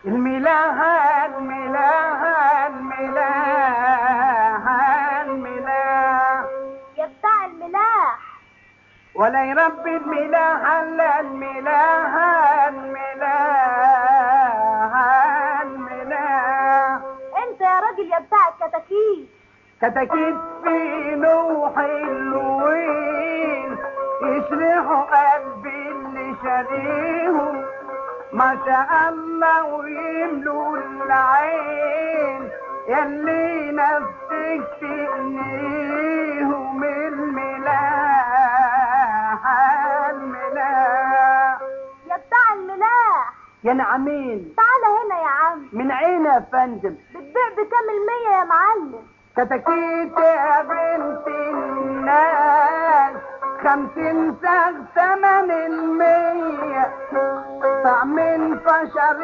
الملاها الملاها الملاها الملاها يا بتاع الملاح ولا يربي الملاها الا الملاها الملاها الملاها انت يا راجل يا بتاع الكتاكيت كتاكيت في نوح الوين يشرحوا قلبي اللي شاريهم ما شاء الله ويملوا العين يلي نفسك تقنيهم الملاح الملاح يا بتاع الملاح يا نعمين تعالى هنا يا عم من عين يا فندم بتبيع بكام المية يا معلم كتاكيت يا بنت الناس خمسين ساغ ثمن المية طعم فشر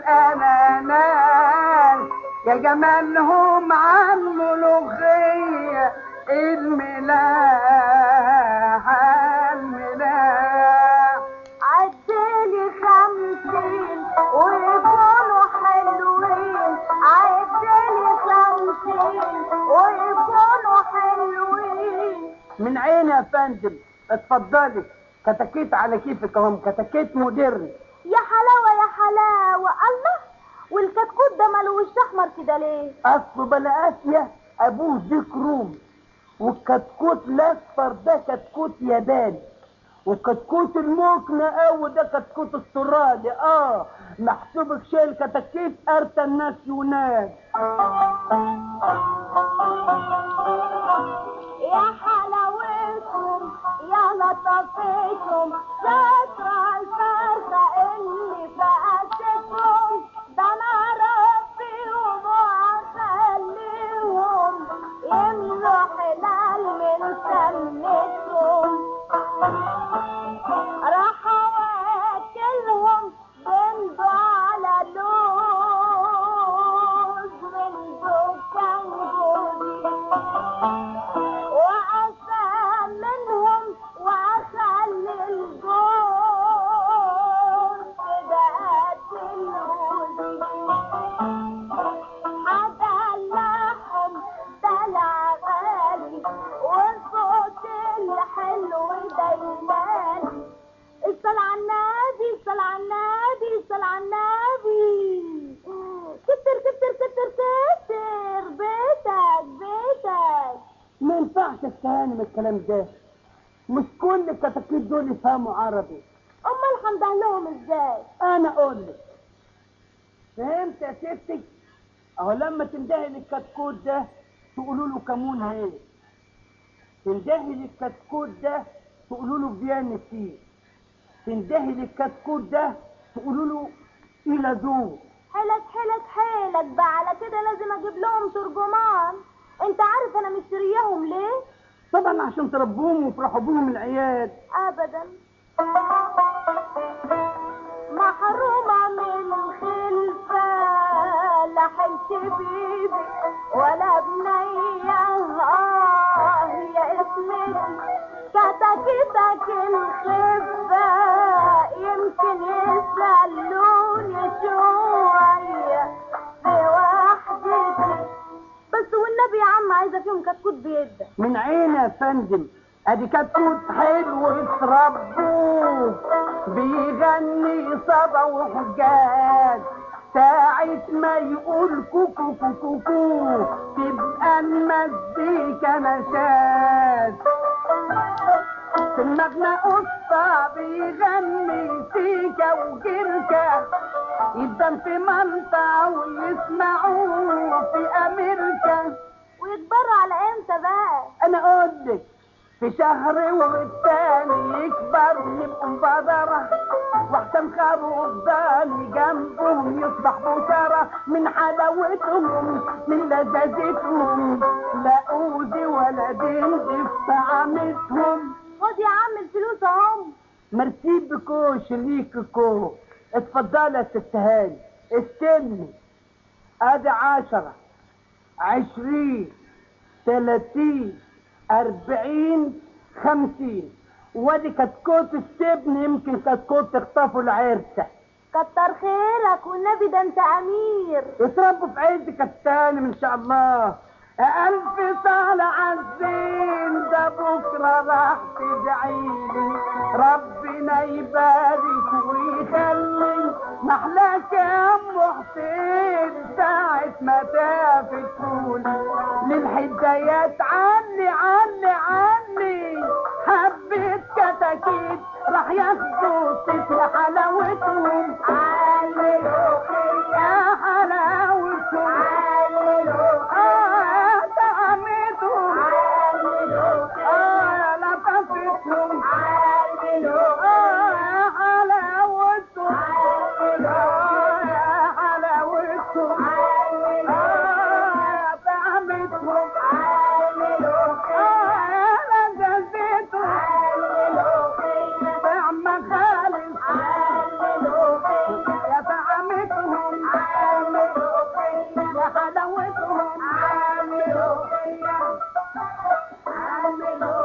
الأناناس يا جمالهم عن ملوخية الملاح الملاح عدلي خمسين ويكونوا حلوين عدلي خمسين ويكونوا حلوين من عين يا فندم اتفضلي كتاكيت على كيفك اهم كتاكيت مودرن يا حلاوة يا حلاوة الله والكتكوت ده ملوش احمر كده ليه اصله بلا اسيا ابوه ديك روم والكتكوت الاصفر ده كتكوت ياباني والكتكوت المقنع قوي ده كتكوت استرالي اه محسوبك شايل كتاكيت ارتا الناس يونان يا حلاوتكم يا لطفتكم سترة الفرخة اللي فقستكم ده انا ربيهم واخليهم يملوا حلال من سنتهم راح اواكلهم بندو على لوز من دكان جوزي وأسام منهم وأخلي الجوز كده قد الوزي هدلعهم دلع غالي والصوت الحلو دايمالي اصل على النبي اصل على النبي اصل على النبي كتر كتر كتر كتر بيتك بيتك ما ينفعش الكلام الكلام ده مش كل الكتاكيت دول يفهموا عربي امال هنده لهم ازاي انا اقول لك فهمت يا ستي اهو لما تندهي للكتكوت ده تقولوا له كمون هي تندهي للكتكوت ده تقولوا له بيان فيه تندهي للكتكوت ده تقولوا له الى دو حيلك حيلك حيلك بقى على كده لازم اجيب لهم ترجمان انت عارف انا مشترياهم ليه طبعا عشان تربوهم ويفرحوا بهم العيال ابدا محرومة من خلفة لا حلت بيبي ولا بنية آه يا اسمك كتكتك الخفة يمكن يسألوني شوية بوحدتي بس والنبي يا عم عايزة فيهم كتكوت بيدك من عين يا فندم ادي كتكوت حلو اتربوه بيغني صبا وحجاج ساعة ما يقول كوكو كوكو كو تبقى المزيكا نشاز في المبنى قصة بيغني سيكا وجركة يبدأ في منطقة ويسمعوه في أمريكا ويكبروا على امتى بقى انا اقول لك في شهر والتاني يكبر يبقوا مبادرة واحسن خروف ضاني جنبهم يصبح بشارة من حلاوتهم من لذاذتهم لا اوزي ولا دندي في طعامتهم خد يا عم الفلوس اهم ميرسي بكو شريككو اتفضلي يا ست هاني استلمي ادي عشرة عشرين تلاتين اربعين خمسين وادي كتكوت السبن يمكن كتكوت تخطفوا العرسة كتر خيرك والنبي ده انت امير اتربوا في عيد كتان ان شاء الله ألف صلاة عالزين ده بكرة راح تدعيلي ربنا يبارك ويخلي محلاك يا أم حسين ساعة ما تافت تقولي للحدايات عني عني عني حبيت كتاكيت راح ياخدوا ست حلاوتهم يا حلاوتهم آه طعمتهم آه لطفتهم آه حلاوتهم آه يا حلاوتهم آه طعمتهم آه يا لذتهم طعم خالص يا طعمتهم يا حلاوتهم